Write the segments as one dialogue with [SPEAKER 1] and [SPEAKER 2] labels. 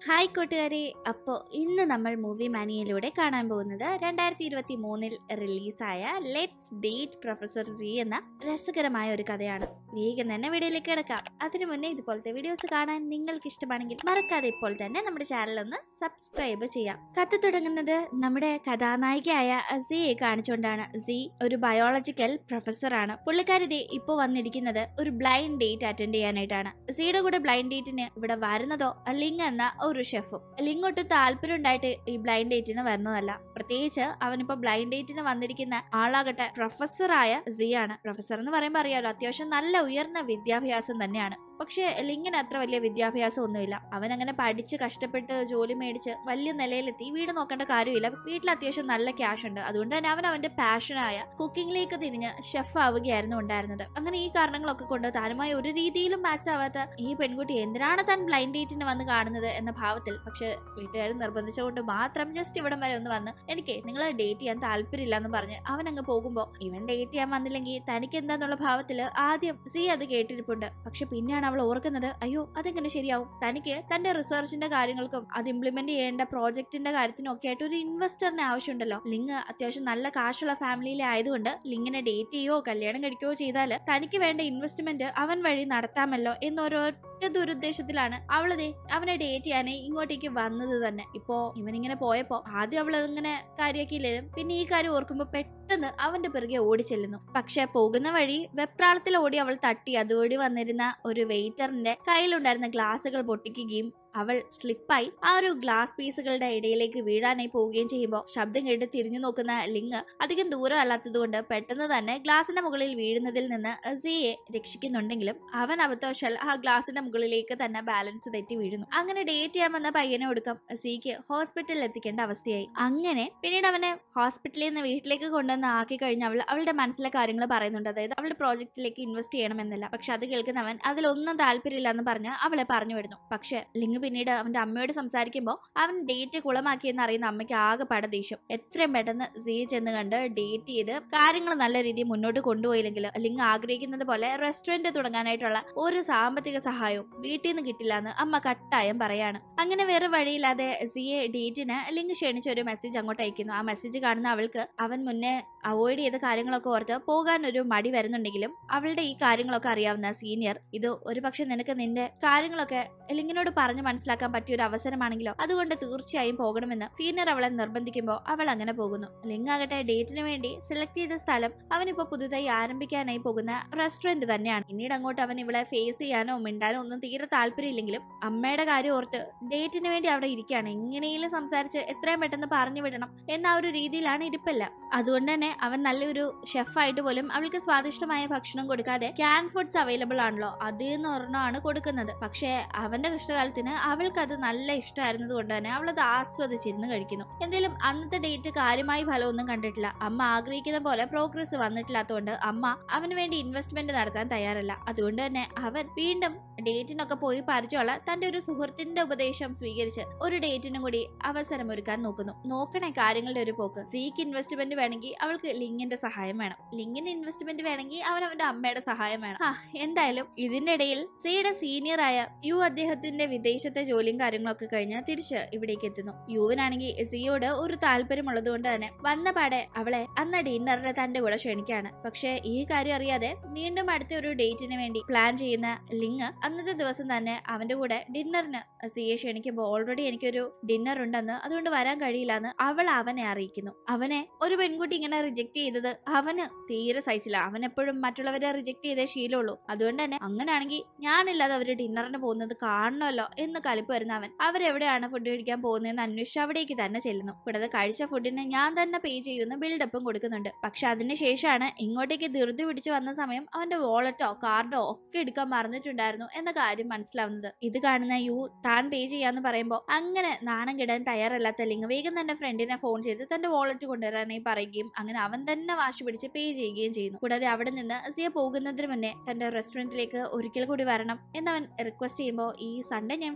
[SPEAKER 1] hi കൂട്ടുകാരെ അപ്പോൾ ഇന്ന് നമ്മൾ മൂവി മാനിയയിലൂടെ കാണാൻ പോകുന്നത് രണ്ടായിരത്തി ഇരുപത്തി മൂന്നിൽ റിലീസായ ലെറ്റ്സ് ഡേറ്റ് പ്രൊഫസർ സി എന്ന രസകരമായ ഒരു കഥയാണ് വേഗം തന്നെ വീഡിയോയിലേക്ക് കിടക്കാം അതിനു മുന്നേ ഇതുപോലത്തെ വീഡിയോസ് കാണാൻ നിങ്ങൾക്ക് ഇഷ്ടമാണെങ്കിൽ മറക്കാതെ ഇപ്പോൾ തന്നെ നമ്മുടെ ചാനൽ ഒന്ന് സബ്സ്ക്രൈബ് ചെയ്യാം കഥ തുടങ്ങുന്നത് നമ്മുടെ കഥാനായികയായ സിയെ കാണിച്ചുകൊണ്ടാണ് സി ഒരു ബയോളജിക്കൽ പ്രൊഫസറാണ് പുള്ളിക്കാരി ഇപ്പോൾ വന്നിരിക്കുന്നത് ഒരു ബ്ലൈൻഡ് ഡേറ്റ് അറ്റൻഡ് ചെയ്യാനായിട്ടാണ് സിയുടെ കൂടെ ബ്ലൈൻഡ് ഡേറ്റിന് ഇവിടെ വരുന്നതോ ലിങ് എന്ന ഒരു ഷെഫും ലിങ് ഒട്ടും താല്പര്യം ഉണ്ടായിട്ട് ഈ ബ്ലൈൻഡ് ഡേറ്റിന് വരുന്നതല്ല പ്രത്യേകിച്ച് അവനിപ്പോ ബ്ലൈൻഡ് ഡേറ്റിന് വന്നിരിക്കുന്ന ആളാകട്ടെ പ്രൊഫസറായ സി ആണ് പ്രൊഫസർ എന്ന് പറയുമ്പോൾ അറിയാലോ അത്യാവശ്യം നല്ല ഉയർന്ന വിദ്യാഭ്യാസം തന്നെയാണ് പക്ഷേ ലിങ്ങിന് അത്ര വലിയ വിദ്യാഭ്യാസം ഒന്നുമില്ല അവൻ അങ്ങനെ പഠിച്ച് കഷ്ടപ്പെട്ട് ജോലി മേടിച്ച് വലിയ നിലയിലെത്തി വീട് നോക്കേണ്ട കാര്യമില്ല വീട്ടിൽ അത്യാവശ്യം നല്ല ക്യാഷ് ഉണ്ട് അതുകൊണ്ട് തന്നെ അവൻ അവന്റെ പാഷനായ കുക്കിംഗിലേക്ക് തിരിഞ്ഞ് ഷെഫ് ആവുകയായിരുന്നു ഉണ്ടായിരുന്നത് അങ്ങനെ ഈ കാരണങ്ങളൊക്കെ കൊണ്ട് താനുമായി ഒരു രീതിയിലും മാച്ച് ആവാത്ത ഈ പെൺകുട്ടി എന്തിനാണ് താൻ ബ്ലൈൻഡ് ഡേറ്റിന് വന്ന് കാണുന്നത് എന്ന ഭാവത്തിൽ പക്ഷെ വീട്ടുകാർ നിർബന്ധിച്ചുകൊണ്ട് മാത്രം ജസ്റ്റ് ഇവിടം വരെ ഒന്ന് വന്ന് എനിക്ക് നിങ്ങളെ ഡേറ്റ് ചെയ്യാൻ താല്പര്യമില്ല എന്ന് പറഞ്ഞ് അവൻ അങ്ങ് പോകുമ്പോൾ ഇവൻ ഡേറ്റ് ചെയ്യാൻ വന്നില്ലെങ്കിൽ തനിക്ക് എന്താന്നുള്ള ഭാവത്തിൽ ആദ്യം സി അത് കേട്ടിരിപ്പുണ്ട് പക്ഷെ പിന്നെയാണ് അവൾ ഓർക്കുന്നത് അയ്യോ അതെങ്ങനെ ശരിയാവും തനിക്ക് തന്റെ റിസർച്ചിന്റെ കാര്യങ്ങൾക്കും അത് ഇംപ്ലിമെന്റ് ചെയ്യേണ്ട പ്രോജക്റ്റിന്റെ കാര്യത്തിനും ഒക്കെ ആയിട്ട് ഒരു ഇൻവെസ്റ്ററിന് ആവശ്യമുണ്ടല്ലോ ലിങ് അത്യാവശ്യം നല്ല കാശുള്ള ഫാമിലിയിലെ ആയതുകൊണ്ട് ലിങ്ങിനെ ഡേറ്റ് ചെയ്യോ കല്യാണം കഴിക്കുകയോ ചെയ്താൽ തനിക്ക് വേണ്ട ഇൻവെസ്റ്റ്മെന്റ് അവൻ വഴി നടത്താമല്ലോ എന്നൊരൊറ്റ ദുരുദ്ദേശത്തിലാണ് അവളതെ അവനെ ഡേറ്റ് ചെയ്യാനേ ഇങ്ങോട്ടേക്ക് വന്നത് തന്നെ ഇപ്പോ ഇവനിങ്ങനെ പോയപ്പോ ആദ്യം അവൾ ഇങ്ങനെ കാര്യമാക്കിയില്ലേലും പിന്നെ ഈ കാര്യം ഓർക്കുമ്പോ പെട്ടെന്ന് അവന്റെ പിറകെ ഓടിച്ചെല്ലുന്നു പക്ഷെ പോകുന്ന വഴി വെപ്രാളത്തിൽ ഓടി അവൾ തട്ടി അതുവഴി വന്നിരുന്ന ഒരു വെയിറ്ററിന്റെ കയ്യിലുണ്ടായിരുന്ന ഗ്ലാസുകൾ പൊട്ടിക്കുകയും അവൾ സ്ലിപ്പായി ആ ഒരു ഗ്ലാസ് പീസുകളുടെ ഇടയിലേക്ക് വീഴാനായി പോവുകയും ചെയ്യുമ്പോൾ ശബ്ദം കേട്ട് തിരിഞ്ഞു നോക്കുന്ന ലിങ് അധികം ദൂരം അല്ലാത്തതുകൊണ്ട് പെട്ടെന്ന് തന്നെ ഗ്ലാസിന്റെ മുകളിൽ വീഴുന്നതിൽ നിന്ന് സിയെ രക്ഷിക്കുന്നുണ്ടെങ്കിലും അവൻ അബദ്ധവശാൽ ആ ഗ്ലാസിന്റെ മുകളിലേക്ക് തന്നെ ബാലൻസ് തെറ്റി വീഴുന്നു അങ്ങനെ ഡേറ്റ് ചെയ്യാൻ വന്ന പയ്യനെ ഒടുക്കം സിക്ക് ഹോസ്പിറ്റലിൽ എത്തിക്കേണ്ട അവസ്ഥയായി അങ്ങനെ പിന്നീട് അവനെ ഹോസ്പിറ്റലിൽ നിന്ന് വീട്ടിലേക്ക് കൊണ്ടുവന്ന് ആക്കി കഴിഞ്ഞ അവൾ അവളുടെ മനസ്സിലെ കാര്യങ്ങൾ പറയുന്നുണ്ട് അതായത് അവളുടെ പ്രോജക്റ്റിലേക്ക് ഇൻവെസ്റ്റ് ചെയ്യണമെന്നില്ല പക്ഷെ അത് കേൾക്കുന്നവൻ അതിലൊന്നും താല്പര്യമില്ല എന്ന് പറഞ്ഞ് അവളെ പറഞ്ഞു വിടുന്നു പക്ഷെ ലിങ് പിന്നീട് അവന്റെ അമ്മയോട് സംസാരിക്കുമ്പോൾ അവൻ ഡേറ്റ് കുളമാക്കിയെന്ന് അറിയുന്ന അമ്മയ്ക്ക് ആകെ പട ദേഷ്യം എത്രയും പെട്ടെന്ന് സി ചെന്ന് കണ്ട് ഡേറ്റ് ചെയ്ത് കാര്യങ്ങൾ നല്ല രീതിയിൽ മുന്നോട്ട് കൊണ്ടുപോയില്ലെങ്കിൽ ലിങ് ആഗ്രഹിക്കുന്നത് പോലെ റെസ്റ്റോറന്റ് തുടങ്ങാനായിട്ടുള്ള ഒരു സാമ്പത്തിക സഹായവും വീട്ടിൽ നിന്ന് കിട്ടില്ല എന്ന് അമ്മ കട്ടായം പറയാണ് അങ്ങനെ വേറെ വഴിയില്ലാതെ സിയെ ഡേറ്റിന് ലിങ്ക് ക്ഷണിച്ച ഒരു മെസ്സേജ് അങ്ങോട്ട് അയക്കുന്നു ആ മെസ്സേജ് കാണുന്ന അവൾക്ക് അവൻ മുന്നേ അവോയ്ഡ് ചെയ്ത കാര്യങ്ങളൊക്കെ ഓർത്ത് പോകാൻ ഒരു മടി വരുന്നുണ്ടെങ്കിലും അവളുടെ ഈ കാര്യങ്ങളൊക്കെ അറിയാവുന്ന സീനിയർ ഇത് ഒരു പക്ഷെ നിനക്ക് നിന്റെ കാര്യങ്ങളൊക്കെ ലിങ്ങിനോട് പറഞ്ഞു മനസ്സിലാക്കാൻ പറ്റിയ ഒരു അവസരമാണെങ്കിലോ അതുകൊണ്ട് തീർച്ചയായും പോകണമെന്ന് സീനിയർ അവളെ നിർബന്ധിക്കുമ്പോൾ അവൾ അങ്ങനെ പോകുന്നു ലിങ് ആകട്ടെ ഡേറ്റിന് വേണ്ടി സെലക്ട് ചെയ്ത സ്ഥലം അവനിപ്പോ പുതുതായി ആരംഭിക്കാനായി പോകുന്ന റെസ്റ്റോറന്റ് തന്നെയാണ് പിന്നീട് അങ്ങോട്ട് അവൻ ഇവളെ ഫേസ് ചെയ്യാനോ മിണ്ടാനോ ഒന്നും തീരെ താല്പര്യമില്ലെങ്കിലും അമ്മയുടെ കാര്യം ഓർത്ത് ഡേറ്റിന് വേണ്ടി അവിടെ ഇരിക്കുകയാണ് എങ്ങനെയും സംസാരിച്ച് എത്രയും പെട്ടെന്ന് പറഞ്ഞു വിടണം എന്ന ആ ഒരു രീതിയിലാണ് ഇരിപ്പല്ല അതുകൊണ്ട് തന്നെ അവൻ നല്ലൊരു ഷെഫായിട്ട് പോലും അവൾക്ക് സ്വാദിഷ്ടമായ ഭക്ഷണം കൊടുക്കാതെ ക്യാൻ ഫുഡ്സ് അവൈലബിൾ ആണല്ലോ അതിൽ നിന്ന് ഒരെണ്ണമാണ് കൊടുക്കുന്നത് പക്ഷേ അവന്റെ കഷ്ടകാലത്തിന് അവൾക്ക് അത് നല്ല ഇഷ്ടമായിരുന്നത് കൊണ്ട് തന്നെ അവൾ അത് ആസ്വദിച്ചിരുന്ന് കഴിക്കുന്നു എന്തെങ്കിലും അന്നത്തെ ഡേറ്റ് കാര്യമായി ഫലമൊന്നും കണ്ടിട്ടില്ല അമ്മ ആഗ്രഹിക്കുന്ന പോലെ പ്രോഗ്രസ് വന്നിട്ടില്ലാത്തതുകൊണ്ട് അമ്മ അവന് വേണ്ടി ഇൻവെസ്റ്റ്മെന്റ് നടത്താൻ തയ്യാറല്ല അതുകൊണ്ട് തന്നെ അവൻ വീണ്ടും ഡേറ്റിനൊക്കെ പോയി പരിചയമുള്ള തന്റെ ഒരു സുഹൃത്തിന്റെ ഉപദേശം സ്വീകരിച്ച് ഒരു ഡേറ്റിനും കൂടി അവസരം ഒരുക്കാൻ നോക്കുന്നു നോക്കണേ കാര്യങ്ങളുടെ ഒരു പോക്ക് സീക്ക് ഇൻവെസ്റ്റ്മെന്റ് വേണമെങ്കിൽ അവൾക്ക് ലിങ്ങിന്റെ സഹായം വേണം ലിങ്ങിന് ഇൻവെസ്റ്റ്മെന്റ് വേണമെങ്കിൽ അവൻ അവന്റെ അമ്മയുടെ സഹായം വേണം ആ എന്തായാലും ഇതിന്റെ ഇടയിൽ സിയുടെ സീനിയർ ആയ യു അദ്ദേഹത്തിന്റെ വിദേശത്തെ ജോലിയും കാര്യങ്ങളൊക്കെ കഴിഞ്ഞ് തിരിച്ച് ഇവിടേക്ക് എത്തുന്നു യുവിനാണെങ്കിൽ സിയോട് ഒരു താല്പര്യമുള്ളത് കൊണ്ട് തന്നെ വന്ന പാടെ അവളെ അന്ന് ഡിന്നറിന് തന്റെ കൂടെ ക്ഷണിക്കാണ് പക്ഷേ ഈ കാര്യം അറിയാതെ വീണ്ടും അടുത്ത ഒരു ഡേറ്റിന് വേണ്ടി പ്ലാൻ ചെയ്യുന്ന ലിങ് അന്നത്തെ ദിവസം തന്നെ അവന്റെ കൂടെ ഡിന്നറിന് സിയെ ക്ഷണിക്കുമ്പോൾ ഓൾറെഡി എനിക്കൊരു ഡിന്നർ ഉണ്ടെന്ന് അതുകൊണ്ട് വരാൻ കഴിയില്ല എന്ന് അവൾ അവനെ അറിയിക്കുന്നു അവനെ ഒരു പെൺകുട്ടി ഇങ്ങനെ റിജക്ട് ചെയ്തത് അവന് തീരെ സഹിച്ചില്ല അവൻ എപ്പോഴും മറ്റുള്ളവരെ റിജക്ട് ചെയ്തേ ശീലമുള്ളൂ അതുകൊണ്ട് തന്നെ അങ്ങനെയാണെങ്കിൽ ഞാനില്ലാതെ അവര് ഡിന്നറിന് പോകുന്നത് കാണണമല്ലോ എന്ന് കലിപ്പ് വരുന്ന അവൻ അവരെവിടെയാണ് ഫുഡ് കഴിക്കാൻ പോകുന്നതെന്ന് അന്വേഷിച്ച് അവിടേക്ക് തന്നെ ചെല്ലുന്നു കൂടാതെ കഴിച്ച ഫുഡിന് ഞാൻ തന്നെ പേ ചെയ്യുന്ന ബിൽഡപ്പും കൊടുക്കുന്നുണ്ട് പക്ഷെ അതിനുശേഷമാണ് ഇങ്ങോട്ടേക്ക് ധൃതി പിടിച്ച് വന്ന സമയം അവന്റെ വാളറ്റോ കാർഡോ ഒക്കെ എടുക്കാൻ മറന്നിട്ടുണ്ടായിരുന്നു എന്ന കാര്യം മനസ്സിലാവുന്നത് ഇത് കാണുന്ന യു താൻ പേ ചെയ്യാന്ന് പറയുമ്പോൾ അങ്ങനെ നാണം കിടാൻ തയ്യാറല്ലാത്ത ലിംഗ് വേഗം തന്റെ ഫ്രണ്ടിനെ ഫോൺ ചെയ്ത് തന്റെ വാളറ്റ് കൊണ്ടുവരാനായി പറയുകയും അങ്ങനെ അവൻ തന്നെ വാശി പിടിച്ച് പേ ചെയ്യുകയും ചെയ്യുന്നു കൂടാതെ അവിടെ നിന്ന് സിയ പോകുന്നതിന് മുന്നേ തന്റെ റെസ്റ്റോറന്റിലേക്ക് ഒരിക്കൽ കൂടി വരണം എന്നവൻ റിക്വസ്റ്റ് ചെയ്യുമ്പോൾ ഈ സൺഡേ ഞാൻ ഫ്രീ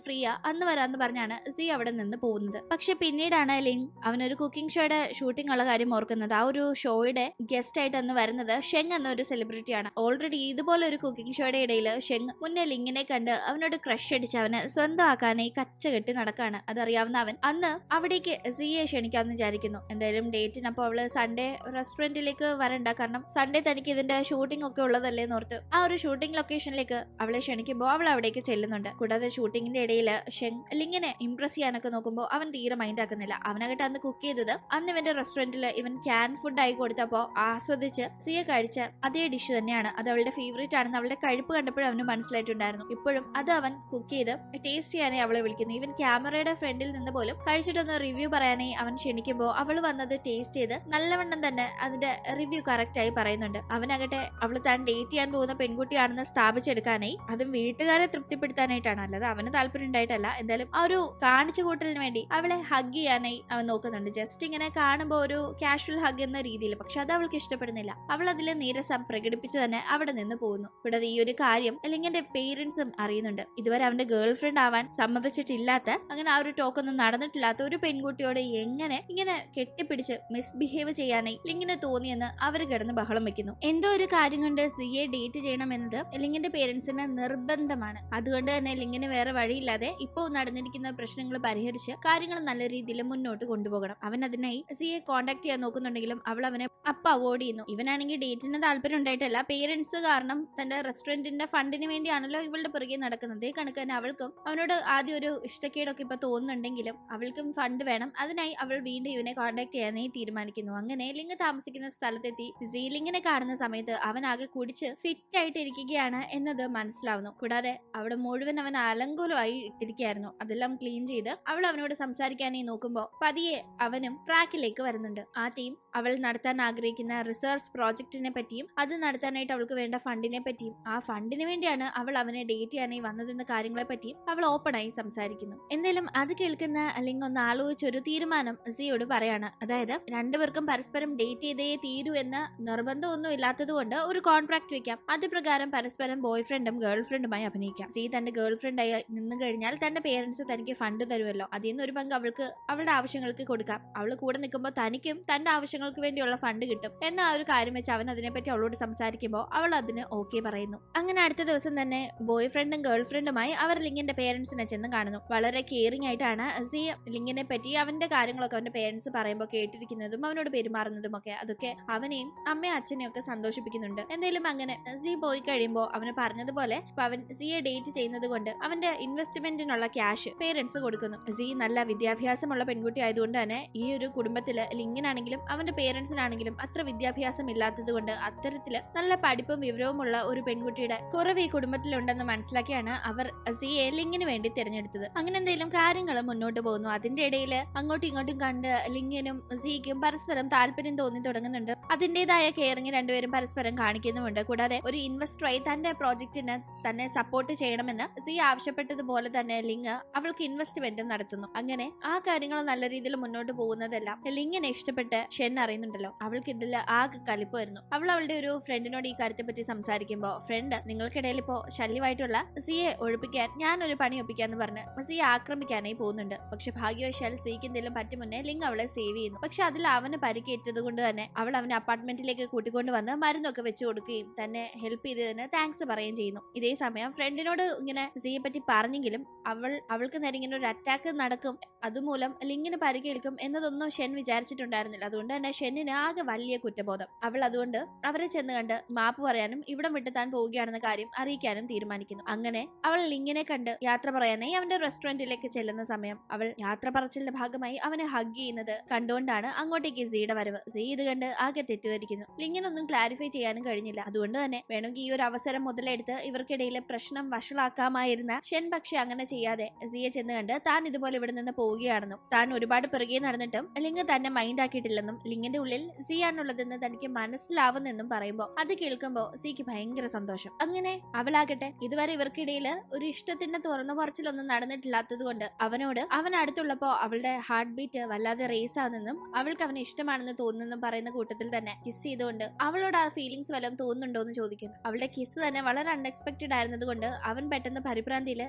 [SPEAKER 1] ഫ്രീയാ അന്ന് വരാന്ന് പറഞ്ഞാണ് സി അവിടെ നിന്ന് പോകുന്നത് പക്ഷെ പിന്നീടാണ് ലിങ് അവനൊരു കുക്കിംഗ് ഷോയുടെ ഷൂട്ടിംഗ് ഉള്ള കാര്യം ഓർക്കുന്നത് ആ ഒരു ഷോയുടെ ഗസ്റ്റ് ആയിട്ട് അന്ന് വരുന്നത് ഷെങ് എന്ന ഒരു സെലിബ്രിറ്റിയാണ് ഓൾറെഡി ഇതുപോലെ ഒരു കുക്കിംഗ് ഷോയുടെ ഇടയിൽ ഷെങ് മുന്നേ ലിങ്ങിനെ കണ്ട് അവനോട് ക്രഷ് അടിച്ച് അവനെ സ്വന്തമാക്കാനായി കച്ച കെട്ടി നടക്കാണ് അതറിയാവുന്ന അവൻ അന്ന് അവിടേക്ക് സിയെ ക്ഷണിക്കാമെന്ന് വിചാരിക്കുന്നു എന്തായാലും ഡേറ്റിനപ്പോൾ അവള് സൺഡേ റെസ്റ്റോറന്റിലേക്ക് വരണ്ട കാരണം സൺഡേ തനിക്ക് ഇതിന്റെ ഷൂട്ടിംഗ് ഒക്കെ ഉള്ളതല്ലേ എന്നോർത്ത് ആ ഒരു ഷൂട്ടിംഗ് ലൊക്കേഷനിലേക്ക് അവളെ ക്ഷണിക്കുമ്പോൾ അവൾ അവിടേക്ക് ചെല്ലുന്നുണ്ട് കൂടാതെ ഷൂട്ടിങ്ങിന്റെ ഇടയിൽ ഷെങ് ലിങ്ങിനെ ഇംപ്രസ് ചെയ്യാനൊക്കെ നോക്കുമ്പോൾ അവൻ തീരെ മൈൻഡ് ആക്കുന്നില്ല അവനകട്ട് അന്ന് കുക്ക് ചെയ്തത് അന്ന് ഇവന്റെ റെസ്റ്റോറന്റിൽ ഇവൻ ക്യാൻ ഫുഡ് ആയി കൊടുത്തപ്പോൾ ആസ്വദിച്ച് സിയ കഴിച്ച അതേ ഡിഷ് തന്നെയാണ് അത് അവളുടെ ഫേവറേറ്റ് ആണെന്ന് അവളുടെ കഴിപ്പ് കണ്ടപ്പോഴും അവന് മനസ്സിലായിട്ടുണ്ടായിരുന്നു ഇപ്പോഴും അത് അവൻ കുക്ക് ചെയ്ത് ടേസ്റ്റ് ചെയ്യാനായി അവളെ വിളിക്കുന്നു ഈവൻ ക്യാമറയുടെ ഫ്രണ്ടിൽ നിന്ന് പോലും കഴിച്ചിട്ടൊന്ന് റിവ്യൂ പറയാനായി അവൻ ക്ഷണിക്കുമ്പോൾ അവൾ വന്നത് ടേസ്റ്റ് ചെയ്ത് നല്ലവണ്ണം തന്നെ അതിന്റെ റിവ്യൂ കറക്റ്റ് ആയി പറയുന്നുണ്ട് അവനകട്ടെ അവൾ താൻ ഡേറ്റ് ചെയ്യാൻ പോകുന്ന പെൺകുട്ടിയാണെന്ന് സ്ഥാപിച്ചെടുക്കാനായി അതും വീട്ടുകാരെ തൃപ്തിപ്പെടുത്താനായിട്ടാണ് അല്ലാതെ അവന് താല്പര്യം ഉണ്ടായിട്ടല്ല എന്തായാലും ആ ഒരു കാണിച്ചു കൂട്ടലിന് വേണ്ടി അവളെ ഹഗ് ചെയ്യാനായി അവൻ നോക്കുന്നുണ്ട് ജസ്റ്റ് ഇങ്ങനെ കാണുമ്പോൾ ഒരു കാഷ്വൽ ഹഗ് എന്ന രീതിയിൽ പക്ഷെ അത് അവൾക്ക് ഇഷ്ടപ്പെടുന്നില്ല അവൾ അതിലെ നീരസം പ്രകടിപ്പിച്ച് തന്നെ അവിടെ നിന്ന് പോകുന്നു കൂടാതെ ഈ ഒരു കാര്യം അല്ലെങ്കിൽ പേരൻസും അറിയുന്നുണ്ട് ഇതുവരെ അവന്റെ ഗേൾ ഫ്രണ്ട് ആവാൻ സമ്മതിച്ചിട്ടില്ലാത്ത അങ്ങനെ ആ ഒരു ടോക്ക് ഒന്നും നടന്നിട്ടില്ലാത്ത ഒരു പെൺകുട്ടിയോട് എങ്ങനെ ഇങ്ങനെ കെട്ടിപ്പിടിച്ച് മിസ്ബിഹേവ് ചെയ്യാനായി ലിങ്ങിന് തോന്നിയെന്ന് അവർ കിടന്ന് ബഹളം വെക്കുന്നു എന്തോ ഒരു കാര്യം കൊണ്ട് സിയെ ഡേറ്റ് ചെയ്യണമെന്നത് ലിങ്ങിന്റെ പേരൻസിന് നിർബന്ധമാണ് അതുകൊണ്ട് തന്നെ ലിങ്ങിന് വേറെ വഴിയില്ലാതെ ഇപ്പോൾ നടന്നിരിക്കുന്ന പ്രശ്നങ്ങൾ പരിഹരിച്ച് കാര്യങ്ങൾ നല്ല രീതിയിൽ മുന്നോട്ട് കൊണ്ടുപോകണം അവൻ അതിനായി സിയെ കോണ്ടാക്ട് ചെയ്യാൻ നോക്കുന്നുണ്ടെങ്കിലും അവൾ അവനെ അപ്പ അവോയ്ഡ് ചെയ്യുന്നു ഇവനാണെങ്കിൽ ഡേറ്റിന് താല്പര്യം ഉണ്ടായിട്ടല്ല പേരൻസ് കാരണം തന്റെ റെസ്റ്റോറന്റിന്റെ ഫണ്ടിന് വേണ്ടിയാണല്ലോ ഇവളുടെ പിറകെ നടക്കുന്നത് ഈ കണക്ക് തന്നെ അവൾക്കും അവനോട് ആദ്യം ഒരു ഇഷ്ടക്കേടൊക്കെ ഇപ്പൊ തോന്നുന്നുണ്ടെങ്കിലും അവൾക്കും ഫണ്ട് വേണം അതിനായി അവൾ വീണ്ടും ഇവനെ കോണ്ടാക്ട് ചെയ്യാനായി തീരുമാനിക്കുന്നു അങ്ങനെ ലിംഗ് താമസിക്കുന്ന സ്ഥലത്തെത്തി സീലിങ്ങിനെ കാണുന്ന സമയത്ത് അവൻ ആകെ കുടിച്ച് ഫിറ്റ് ആയിട്ട് ഇരിക്കുകയാണ് എന്നത് മനസ്സിലാവുന്നു കൂടാതെ അവിടെ മുഴുവൻ അവൻ അലങ്കോലമായി ഇട്ടിരിക്കുകയായിരുന്നു അതെല്ലാം ക്ലീൻ ചെയ്ത് അവൾ അവനോട് സംസാരിക്കാനായി നോക്കുമ്പോൾ പതിയെ അവനും ട്രാക്കിലേക്ക് വരുന്നുണ്ട് ആ ടീം അവൾ നടത്താൻ ആഗ്രഹിക്കുന്ന റിസർച്ച് പ്രോജക്റ്റിനെ പറ്റിയും അത് നടത്താനായിട്ട് അവൾക്ക് വേണ്ട ഫണ്ടിനെ പറ്റിയും ആ ഫണ്ടിന് വേണ്ടിയാണ് അവൾ അവനെ ഡേറ്റ് ചെയ്യാനായി വന്നതെന്ന കാര്യങ്ങളെ പറ്റിയും അവൾ ഓപ്പണായി സംസാരിക്കുന്നു എന്തായാലും അത് കേൾക്കുന്ന അല്ലെങ്കിൽ ഒന്ന് ആലോചിച്ചൊരു തീരുമാനം സിയോട് പറയാണ് അതായത് രണ്ടുപേർക്കും പരസ്പരം ഡേറ്റ് ചെയ്തേ തീരൂ എന്ന നിർബന്ധമൊന്നും ഇല്ലാത്തത് കൊണ്ട് ഒരു കോൺട്രാക്ട് വെക്കാം അത് പ്രകാരം പരസ്പരം ബോയ് ഫ്രണ്ടും ഗേൾ ഫ്രണ്ടുമായി അഭിനയിക്കാം സി തന്റെ ഗേൾ ഫ്രണ്ടായി നിന്ന് കഴിഞ്ഞാൽ തന്റെ പേരൻസ് തനിക്ക് ഫണ്ട് തരുമല്ലോ അതിൽ നിന്ന് ഒരു പങ്ക് അവൾക്ക് അവളുടെ ആവശ്യങ്ങൾക്ക് കൊടുക്കാം അവൾ കൂടെ നിൽക്കുമ്പോൾ തനിക്കും തന്റെ ആവശ്യങ്ങൾക്ക് വേണ്ടിയുള്ള ഫണ്ട് കിട്ടും എന്ന ആ ഒരു കാര്യം വെച്ച് അവൻ അതിനെപ്പറ്റി അവളോട് സംസാരിക്കുമ്പോൾ അവൾ അതിന് ഓക്കെ പറയുന്നു അങ്ങനെ അടുത്ത ദിവസം തന്നെ ബോയ് ഫ്രണ്ടും ഗേൾ ഫ്രണ്ടുമായി അവർ ലിങ്ങിന്റെ പേരൻസിനെ ചെന്ന് കാണുന്നു വളരെ കെയറിംഗ് ആയിട്ടാണ് സി ലിങ്ങിനെ പറ്റി അവന്റെ കാര്യങ്ങളൊക്കെ അവന്റെ പേരൻസ് പറയുമ്പോൾ കേട്ടിരിക്കുന്നതും അവനോട് പെരുമാറുന്നതും ഒക്കെ അതൊക്കെ അവനെയും അമ്മയും അച്ഛനെയും ഒക്കെ സന്തോഷിപ്പിക്കുന്നുണ്ട് എന്തായാലും അങ്ങനെ സി പോയി കഴിയുമ്പോൾ അവന് പറഞ്ഞതുപോലെ ഇപ്പൊ അവൻ സിയെ ഡേറ്റ് ചെയ്യുന്നത് കൊണ്ട് അവന്റെ ഇൻവെസ്റ്റ്മെന്റിനുള്ള ക്യാഷ് പേരൻസ് കൊടുക്കുന്നു സി നല്ല വിദ്യാഭ്യാസമുള്ള പെൺകുട്ടി ആയതുകൊണ്ട് തന്നെ ഈ ഒരു കുടുംബത്തില് ലിങ്ങിനാണെങ്കിലും അവന്റെ പേരൻസിനാണെങ്കിലും അത്ര വിദ്യാഭ്യാസം ഇല്ലാത്തത് കൊണ്ട് അത്തരത്തില് നല്ല പഠിപ്പും വിവരവുമുള്ള ഒരു പെൺകുട്ടിയുടെ കുറവ് ഈ കുടുംബത്തിലുണ്ടെന്ന് മനസ്സിലാക്കിയാണ് അവർ സിയെ ലിങ്ങിന് വേണ്ടി തിരഞ്ഞെടുത്തത് അങ്ങനെ എന്തെങ്കിലും കാര്യങ്ങൾ മുന്നോട്ട് പോകുന്നു അതിന്റെ ഇടയിൽ അങ്ങോട്ടും ഇങ്ങോട്ടും കണ്ട് ലിങ്ങിനും സിക്കും പരസ്പരം താല്പര്യം തോന്നി തുടങ്ങുന്നുണ്ട് അതിന്റേതായ കെയറിങ് രണ്ടുപേരും പരസ്പരം കാണിക്കുന്നുമുണ്ട് കൂടാതെ ഒരു ഇൻവെസ്റ്ററായി തന്റെ പ്രോജക്റ്റിന് തന്നെ സപ്പോർട്ട് ചെയ്യണമെന്ന് സി ആവശ്യപ്പെട്ടതുപോലെ തന്നെ ലിങ് അവൾക്ക് ഇൻവെസ്റ്റ്മെന്റും നടത്തുന്നു അങ്ങനെ ആ കാര്യങ്ങൾ നല്ല രീതിയിൽ മുന്നോട്ട് പോകുന്നതെല്ലാം ലിങ്ങിനെ ഇഷ്ടപ്പെട്ട് ഷെൻ അറിയുന്നുണ്ടല്ലോ അവൾക്ക് ഇതിൽ ആകെ കലിപ്പായിരുന്നു അവൾ അവളുടെ ഒരു ഫ്രണ്ടിനോട് ഈ കാര്യത്തെ പറ്റി സംസാരിക്കുമ്പോൾ ഫ്രണ്ട് നിങ്ങൾക്കിടയിൽ ഇപ്പോ ശല്യമായിട്ടുള്ള സിയെ ഒഴിപ്പിക്കാൻ ഞാൻ ഒരു പണി ഒപ്പിക്കാന്ന് പറഞ്ഞ് സിയെ ആക്രമിക്കാനായി പോകുന്നുണ്ട് പക്ഷെ ഭാഗ്യവശാൽ സിക്ക് എന്തെങ്കിലും പറ്റും മുന്നേ ലിങ് അവളെ സേവ് ചെയ്യുന്നു പക്ഷെ അതിൽ അവന് പരിക്കേറ്റത് കൊണ്ട് തന്നെ അവൾ അവനെ അപ്പാർട്ട്മെന്റിലേക്ക് കൂട്ടിക്കൊണ്ട് വന്ന് മരുന്നൊക്കെ വെച്ചു കൊടുക്കുകയും തന്നെ ഹെൽപ്പ് ചെയ്തതിന് താങ്ക്സ് പറയുകയും ചെയ്യുന്നു ഇതേ സമയം ഫ്രണ്ടിനോട് ഇങ്ങനെ സിയെ പറ്റി പറഞ്ഞെങ്കിലും അവൾ അവൾക്ക് നേരെ ഇങ്ങനെ ഒരു അറ്റാക്ക് നടക്കും അതുമൂലം ലിങ്ങിന് പരിക്കേൽക്കും എന്നതൊന്നും ഷെൻ വിചാരിച്ചിട്ടുണ്ടായിരുന്നില്ല അതുകൊണ്ട് തന്നെ ഷെന്നിന് ആകെ വലിയ കുറ്റബോധം അവൾ അതുകൊണ്ട് അവരെ ചെന്ന് കണ്ട് മാപ്പ് പറയാനും ഇവിടം വിട്ട് താൻ പോവുകയാണെന്ന കാര്യം അറിയിക്കാനും തീരുമാനിക്കുന്നു അങ്ങനെ അവൾ ലിങ്ങിനെ കണ്ട് യാത്ര പറയാനായി അവന്റെ റെസ്റ്റോറന്റിലേക്ക് ചെല്ലുന്ന സമയം അവൾ യാത്ര പറച്ചിലിന്റെ ഭാഗമായി അവനെ ഹഗ് ചെയ്യുന്നത് കണ്ടുകൊണ്ടാണ് അങ്ങോട്ടേക്ക് സീയുടെ വരവ് സീ ഇത് കണ്ട് ആകെ തെറ്റിദ്ധരിക്കുന്നു ലിങ്ങിനൊന്നും ക്ലാരിഫൈ ചെയ്യാനും കഴിഞ്ഞില്ല അതുകൊണ്ട് തന്നെ വേണമെങ്കിൽ ഈ ഒരു അവസരം മുതലെടുത്ത് ഇവർക്കിടയിലെ പ്രശ്നം വഷളാക്കാമായിരുന്ന ഷെൻ പക്ഷെ അങ്ങനെ ചെയ്യാതെ സിയെ ചെന്ന് കണ്ട് താൻ ഇതുപോലെ ഇവിടെ നിന്ന് പോവുകയാണെന്നും താൻ ഒരുപാട് പിറകെ നടന്നിട്ടും ലിങ് തന്നെ മൈൻഡ് ആക്കിയിട്ടില്ലെന്നും ലിങ്ങിന്റെ ഉള്ളിൽ സി ആണുള്ളതെന്ന് തനിക്ക് മനസ്സിലാവുന്നെന്നും പറയുമ്പോൾ അത് കേൾക്കുമ്പോൾ സിക്ക് ഭയങ്കര സന്തോഷം അങ്ങനെ അവളാകട്ടെ ഇതുവരെ ഇവർക്കിടയിൽ ഒരു ഇഷ്ടത്തിന്റെ തുറന്നു പറച്ചിലൊന്നും നടന്നിട്ടില്ലാത്തത് കൊണ്ട് അവനോട് അവൻ അടുത്തുള്ളപ്പോ അവളുടെ ഹാർട്ട് ബീറ്റ് വല്ലാതെ റേസ് ആണെന്നും അവൾക്ക് അവനെ ഇഷ്ടമാണെന്ന് തോന്നുന്നെന്നും പറയുന്ന കൂട്ടത്തിൽ തന്നെ കിസ് ചെയ്തുകൊണ്ട് അവളോട് ആ ഫീലിങ്സ് വല്ലതും തോന്നുന്നുണ്ടോ എന്ന് ചോദിക്കുന്നു അവളുടെ കിസ് തന്നെ വളരെ അൺഎക്സ്പെക്ടഡ് ആയിരുന്നത് കൊണ്ട് അവൻ പെട്ടെന്ന് പരിഭ്രാന്തിയിൽ ഇല്ല എന്റെ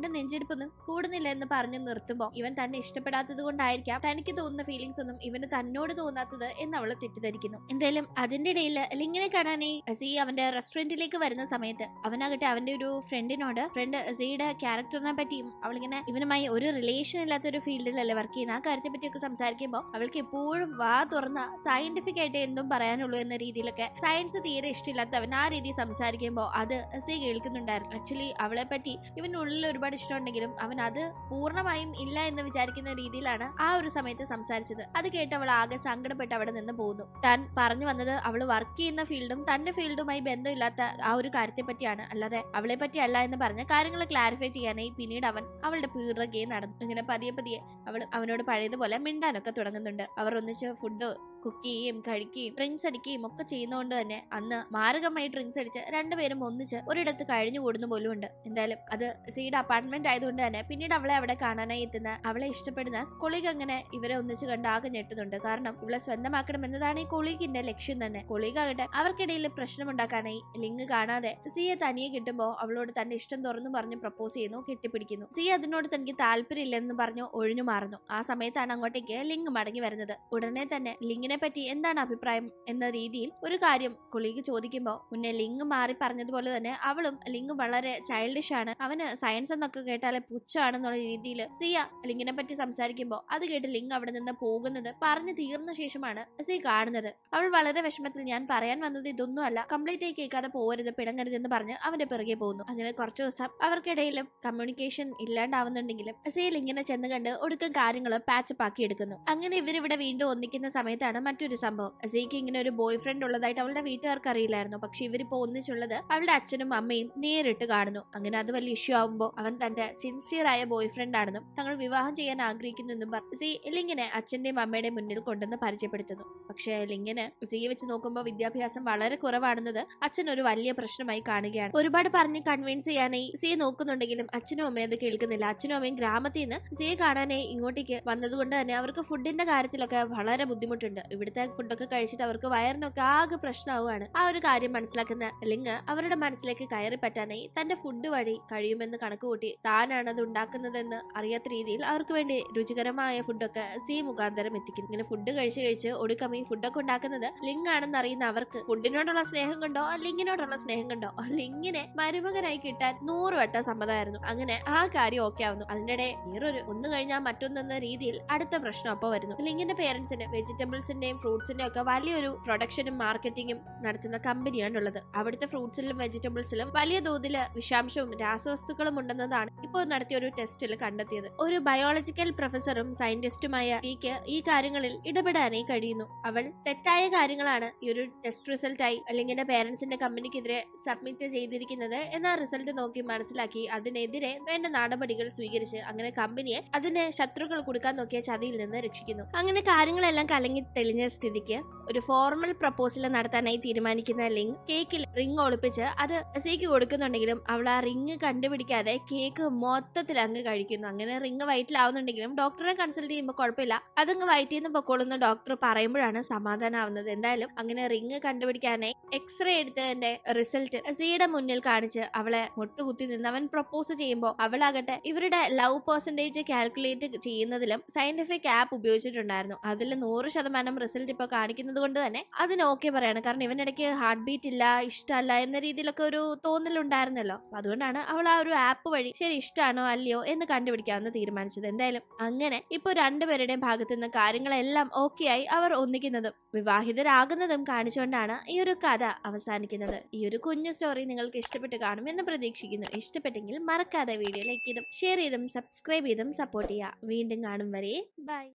[SPEAKER 1] അവളുടെ നെഞ്ചെടുപ്പൊന്നും കൂടുന്നില്ല എന്ന് പറഞ്ഞ് നിർത്തുമ്പോൾ ഇവൻ തന്നെ ഇഷ്ടപ്പെടാത്തത് കൊണ്ടായിരിക്കാം തനിക്ക് തോന്നുന്ന ഫീലിങ്സ് ഒന്നും ഇവന് തന്നോട് തോന്നാത്തത് എന്ന് അവള് തെറ്റിദ്ധരിക്കുന്നു എന്തായാലും അതിന്റെ ഇടയിൽ ലിങ്ങിനെ കാണാനായി സി അവന്റെ റെസ്റ്റോറന്റിലേക്ക് വരുന്ന സമയത്ത് അവനാകട്ടെ അവന്റെ ഒരു ഫ്രണ്ടിനോട് ഫ്രണ്ട് സിയുടെ ക്യാരക്ടറിനെ പറ്റിയും അവളിങ്ങനെ ഇവനുമായി ഒരു റിലേഷൻ ഇല്ലാത്ത ഒരു ഫീൽഡിലല്ലേ വർക്ക് ചെയ്യുന്ന ആ കാര്യത്തെ പറ്റിയൊക്കെ സംസാരിക്കുമ്പോൾ അവൾക്ക് എപ്പോഴും വാ തുറന്ന സയന്റിഫിക് ആയിട്ട് എന്തും പറയാനുള്ളൂ എന്ന രീതിയിലൊക്കെ സയൻസ് തീരെ ഇഷ്ടമില്ലാത്തവൻ ആ രീതി സംസാരിക്കുമ്പോൾ അത് സി കേൾക്കുന്നുണ്ടായിരുന്നു ആക്ച്വലി അവളെ പറ്റി ഇവന്റെ ഉള്ളിൽ ഒരുപാട് ഇഷ്ടമുണ്ടെങ്കിലും അവൻ അത് പൂർണ്ണമായും ഇല്ല എന്ന് വിചാരിക്കുന്ന രീതിയിലാണ് ആ ഒരു സമയത്ത് സംസാരിച്ചത് അത് കേട്ട് അവൾ ആകെ സങ്കടപ്പെട്ട് അവിടെ നിന്ന് പോകുന്നു താൻ പറഞ്ഞു വന്നത് അവൾ വർക്ക് ചെയ്യുന്ന ഫീൽഡും തന്റെ ഫീൽഡുമായി ബന്ധമില്ലാത്ത ആ ഒരു കാര്യത്തെ പറ്റിയാണ് അല്ലാതെ അവളെ പറ്റി അല്ല എന്ന് പറഞ്ഞ് കാര്യങ്ങൾ ക്ലാരിഫൈ ചെയ്യാനായി പിന്നീട് അവൻ അവളുടെ പീറകെ നടന്നു ഇങ്ങനെ പതിയെ പതിയെ അവൾ അവനോട് പഴയതുപോലെ മിണ്ടാനൊക്കെ തുടങ്ങുന്നുണ്ട് അവർ ഒന്നിച്ച് ഫുഡ് കുക്ക് ചെയ്യുകയും കഴിക്കുകയും ഡ്രിങ്ക്സ് അടിക്കുകയും ഒക്കെ ചെയ്യുന്നതുകൊണ്ട് തന്നെ അന്ന് മാരകമായി ഡ്രിങ്ക്സ് അടിച്ച് രണ്ടുപേരും ഒന്നിച്ച് ഒരിടത്ത് കഴിഞ്ഞു കൂടുന്ന പോലും ഉണ്ട് എന്തായാലും അത് സിയുടെ അപ്പാർട്ട്മെന്റ് ആയതുകൊണ്ട് തന്നെ പിന്നീട് അവളെ അവിടെ കാണാനായി എത്തുന്ന അവളെ ഇഷ്ടപ്പെടുന്ന കൊളീഗ് അങ്ങനെ ഇവരെ ഒന്നിച്ച് കണ്ട് ആകെ ഞെട്ടുന്നുണ്ട് കാരണം ഇവളെ സ്വന്തമാക്കണം എന്നതാണ് ഈ കൊളീഗിന്റെ ലക്ഷ്യം തന്നെ കൊളീഗ് ആകട്ടെ അവർക്കിടയിൽ പ്രശ്നമുണ്ടാക്കാനായി ലിങ്ക് കാണാതെ സിയെ തനിയെ കിട്ടുമ്പോൾ അവളോട് തന്റെ ഇഷ്ടം തുറന്നു പറഞ്ഞ് പ്രപ്പോസ് ചെയ്യുന്നു കെട്ടിപ്പിടിക്കുന്നു സി അതിനോട് തനിക്ക് താല്പര്യമില്ലെന്ന് പറഞ്ഞു ഒഴിഞ്ഞു മാറുന്നു ആ സമയത്താണ് അങ്ങോട്ടേക്ക് ലിങ്ക് മടങ്ങി വരുന്നത് ഉടനെ തന്നെ ലിങ്കിനെ പറ്റി എന്താണ് അഭിപ്രായം എന്ന രീതിയിൽ ഒരു കാര്യം കൊളീഗ് ചോദിക്കുമ്പോൾ മുന്നേ ലിങ്ക് മാറി പറഞ്ഞതുപോലെ തന്നെ അവളും ലിങ്ക് വളരെ ചൈൽഡിഷ് ആണ് അവന് സയൻസ് എന്നൊക്കെ കേട്ടാലെ പുച്ഛാണെന്നുള്ള രീതിയിൽ സിയ ലിങ്കിനെ പറ്റി സംസാരിക്കുമ്പോൾ അത് കേട്ട് ലിങ്ക് അവിടെ നിന്ന് പോകുന്നത് പറഞ്ഞു തീർന്ന ശേഷമാണ് സി കാണുന്നത് അവൾ വളരെ വിഷമത്തിൽ ഞാൻ പറയാൻ വന്നത് ഇതൊന്നുമല്ല കംപ്ലീറ്റ് ആയി കേൾക്കാതെ പോകരുത് പിണങ്ങരുതെന്ന് പറഞ്ഞ് അവന്റെ പിറകെ പോകുന്നു അങ്ങനെ കുറച്ചു ദിവസം അവർക്കിടയിലും കമ്മ്യൂണിക്കേഷൻ ഇല്ലാണ്ടാവുന്നുണ്ടെങ്കിലും സി ലിങ്കിനെ ചെന്ന് കണ്ട് ഒടുക്കം കാര്യങ്ങൾ പാച്ചപ്പ് ആക്കി എടുക്കുന്നു അങ്ങനെ ഇവരിവിടെ വീണ്ടും ഒന്നിക്കുന്ന സമയത്താണ് മറ്റൊരു സംഭവം അസീക്ക് ഇങ്ങനെ ഒരു ബോയ് ഫ്രണ്ട് ഉള്ളതായിട്ട് അവളുടെ വീട്ടുകാർക്ക് അറിയില്ലായിരുന്നു പക്ഷെ ഇവരിപ്പോ ഒന്നിച്ചുള്ളത് അവളുടെ അച്ഛനും അമ്മയും നേരിട്ട് കാണുന്നു അങ്ങനെ അത് വലിയ ഇഷ്യൂ ആവുമ്പോൾ അവൻ തന്റെ സിൻസിയർ ആയ ബോയ് ഫ്രണ്ട് ആണെന്നും തങ്ങൾ വിവാഹം ചെയ്യാൻ ആഗ്രഹിക്കുന്നു എന്നും പറഞ്ഞ് സി ലിങ്ങിനെ അച്ഛന്റെയും അമ്മയുടെയും മുന്നിൽ കൊണ്ടുവന്ന് പരിചയപ്പെടുത്തുന്നു പക്ഷേ ലിങ്ങിന് സിയെ വെച്ച് നോക്കുമ്പോൾ വിദ്യാഭ്യാസം വളരെ കുറവാണെന്നത് അച്ഛൻ ഒരു വലിയ പ്രശ്നമായി കാണുകയാണ് ഒരുപാട് പറഞ്ഞ് കൺവിൻസ് ചെയ്യാനായി സിയെ നോക്കുന്നുണ്ടെങ്കിലും അച്ഛനും അമ്മയും അത് കേൾക്കുന്നില്ല അച്ഛനും അമ്മയും ഗ്രാമത്തിൽ നിന്ന് സിയെ കാണാനായി ഇങ്ങോട്ടേക്ക് വന്നതുകൊണ്ട് തന്നെ അവർക്ക് ഫുഡിന്റെ കാര്യത്തിലൊക്കെ വളരെ ബുദ്ധിമുട്ടുണ്ട് ഇവിടുത്തെ ഫുഡൊക്കെ കഴിച്ചിട്ട് അവർക്ക് വയറിനൊക്കെ ആകെ പ്രശ്നമാവുകയാണ് ആ ഒരു കാര്യം മനസ്സിലാക്കുന്ന ലിങ് അവരുടെ മനസ്സിലേക്ക് കയറി പറ്റാനായി തന്റെ ഫുഡ് വഴി കഴിയുമെന്ന് കണക്കുകൂട്ടി താനാണ് അത് ഉണ്ടാക്കുന്നതെന്ന് അറിയാത്ത രീതിയിൽ അവർക്ക് വേണ്ടി രുചികരമായ ഫുഡൊക്കെ സി മുഖാന്തരം എത്തിക്കുന്നു ഇങ്ങനെ ഫുഡ് കഴിച്ച് കഴിച്ച് ഒടുക്കം ഈ ഫുഡൊക്കെ ഉണ്ടാക്കുന്നത് ലിങ് ആണെന്ന് അറിയുന്ന അവർക്ക് ഫുഡിനോടുള്ള സ്നേഹം കൊണ്ടോ ലിങ്ങിനോടുള്ള സ്നേഹം കൊണ്ടോ ലിങ്ങിനെ മരുമകനായി കിട്ടാൻ നൂറ് വട്ടം സമ്മതമായിരുന്നു അങ്ങനെ ആ കാര്യം ഓക്കെ ആവുന്നു അതിനിടെ വേറൊരു ഒന്ന് കഴിഞ്ഞാൽ മറ്റൊന്നെന്ന രീതിയിൽ അടുത്ത പ്രശ്നം അപ്പോൾ വരുന്നു ലിങ്ങിന്റെ പേരൻസിന് വെജിറ്റബിൾസിന്റെയും ഫ്രൂട്ട്സിന്റെയും ഒക്കെ വലിയൊരു പ്രൊഡക്ഷനും മാർക്കറ്റിംഗും നടത്തുന്ന കമ്പനിയാണ് ഉള്ളത് അവിടുത്തെ ഫ്രൂട്ട്സിലും വെജിറ്റബിൾസിലും വലിയ തോതിൽ വിഷാംശവും രാസവസ്തുക്കളും ഉണ്ടെന്നതാണ് ഇപ്പോൾ നടത്തിയ ഒരു ടെസ്റ്റിൽ കണ്ടെത്തിയത് ഒരു ബയോളജിക്കൽ പ്രൊഫസറും സയന്റിസ്റ്റുമായ ഈക്ക് ഈ കാര്യങ്ങളിൽ ഇടപെടാനായി കഴിയുന്നു അവൾ തെറ്റായ കാര്യങ്ങളാണ് ഈ ഒരു ടെസ്റ്റ് റിസൾട്ടായി അല്ലെങ്കിൽ പേരൻസിന്റെ കമ്പനിക്കെതിരെ സബ്മിറ്റ് ചെയ്തിരിക്കുന്നത് എന്ന റിസൾട്ട് നോക്കി മനസ്സിലാക്കി അതിനെതിരെ വേണ്ട നടപടികൾ സ്വീകരിച്ച് അങ്ങനെ കമ്പനിയെ അതിന്റെ ശത്രുക്കൾ കൊടുക്കാൻ നോക്കിയ ചതിയിൽ നിന്ന് രക്ഷിക്കുന്നു അങ്ങനെ കാര്യങ്ങളെല്ലാം കലങ്ങി തെളിഞ്ഞ സ്ഥിതിക്ക് ഒരു ഫോർമൽ പ്രപ്പോസൽ നടത്താനായി തീരുമാനിക്കുന്ന ലിങ് കേക്കിൽ റിങ് ഒളിപ്പിച്ച് അത് എസേക്ക് കൊടുക്കുന്നുണ്ടെങ്കിലും അവൾ ആ റിങ് കണ്ടുപിടിക്കാതെ കേക്ക് മൊത്തത്തിൽ അങ്ങ് കഴിക്കുന്നു അങ്ങനെ റിങ് വയറ്റിലാവുന്നുണ്ടെങ്കിലും ഡോക്ടറെ കൺസൾട്ട് ചെയ്യുമ്പോൾ കുഴപ്പമില്ല അതങ്ങ് വയറ്റിൽ നിന്ന് പൊക്കോളുന്ന ഡോക്ടർ പറയുമ്പോഴാണ് സമാധാനമാവുന്നത് എന്തായാലും അങ്ങനെ റിങ് കണ്ടുപിടിക്കാനായി എക്സ്റേ എടുത്തതിന്റെ റിസൾട്ട് സിയുടെ മുന്നിൽ കാണിച്ച് അവളെ മുട്ടുകുത്തി നിന്ന് അവൻ പ്രപ്പോസ് ചെയ്യുമ്പോൾ അവളാകട്ടെ ഇവരുടെ ലവ് പെർസെന്റേജ് കാൽക്കുലേറ്റ് ചെയ്യുന്നതിലും സയന്റിഫിക് ആപ്പ് ഉപയോഗിച്ചിട്ടുണ്ടായിരുന്നു അതിൽ നൂറ് ശതമാനം റിസൾട്ട് ഇപ്പോൾ കാണിക്കുന്നത് കൊണ്ട് തന്നെ അതിന് ഓക്കെ പറയാണ് കാരണം ഇവനിടയ്ക്ക് ഹാർട്ട് ബീറ്റ് ഇല്ല ഇഷ്ടമല്ല എന്ന രീതിയിലൊക്കെ ഒരു തോന്നലുണ്ടായിരുന്നല്ലോ അപ്പൊ അതുകൊണ്ടാണ് അവൾ ആ ഒരു ആപ്പ് വഴി ശരി ഇഷ്ടമാണോ അല്ലയോ എന്ന് കണ്ടുപിടിക്കാമെന്ന് തീരുമാനിച്ചത് എന്തായാലും അങ്ങനെ ഇപ്പോൾ രണ്ടുപേരുടെയും ഭാഗത്തു നിന്ന് കാര്യങ്ങളെല്ലാം ഓക്കെ ആയി അവർ ഒന്നിക്കുന്നതും വിവാഹിതരാകുന്നതും കാണിച്ചുകൊണ്ടാണ് ഈ ഒരു കഥ അവസാനിക്കുന്നത് ഈ ഒരു കുഞ്ഞു സ്റ്റോറി നിങ്ങൾക്ക് ഇഷ്ടപ്പെട്ട് കാണുമെന്ന് പ്രതീക്ഷിക്കുന്നു ഇഷ്ടപ്പെട്ടെങ്കിൽ മറക്കാതെ വീഡിയോ ലൈക്ക് ചെയ്തും ഷെയർ ചെയ്തും സബ്സ്ക്രൈബ് ചെയ്തും സപ്പോർട്ട് ചെയ്യുക വീണ്ടും കാണും വരെ ബൈ